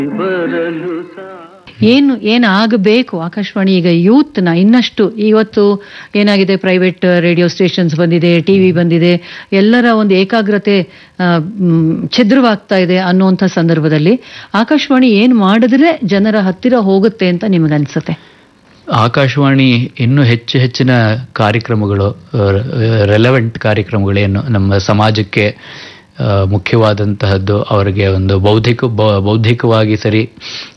ಏನು ಏನಾಗಬೇಕು ಆಕಾಶವಾಣಿ ಈಗ ಯೂತ್ನ ಇನ್ನಷ್ಟು ಇವತ್ತು ಏನಾಗಿದೆ ಪ್ರೈವೇಟ್ ರೇಡಿಯೋ ಸ್ಟೇಷನ್ಸ್ ಬಂದಿದೆ ಟಿವಿ ಬಂದಿದೆ ಎಲ್ಲರ ಒಂದು ಏಕಾಗ್ರತೆ ಆ, ಮ್, ಛಿದ್ರವಾಗ್ತಾ ಇದೆ ಅನ್ನುವಂಥ ಸಂದರ್ಭದಲ್ಲಿ ಆಕಾಶವಾಣಿ ಏನು ಮಾಡಿದ್ರೆ ಜನರ ಹತ್ತಿರ ಹೋಗುತ್ತೆ ಅಂತ ನಿಮಗನ್ಸುತ್ತೆ ಆಕಾಶವಾಣಿ ಇನ್ನೂ ಹೆಚ್ಚು ಹೆಚ್ಚಿನ ಕಾರ್ಯಕ್ರಮಗಳು ರೆಲೆವೆಂಟ್ ಕಾರ್ಯಕ್ರಮಗಳೇನು ನಮ್ಮ ಸಮಾಜಕ್ಕೆ ಆ, ಮುಖ್ಯವಾದಂತಹದ್ದು ಅವರಿಗೆ ಒಂದು ಬೌದ್ಧಿಕ ಬೌ- ಬೌದ್ಧಿಕವಾಗಿ ಸರಿ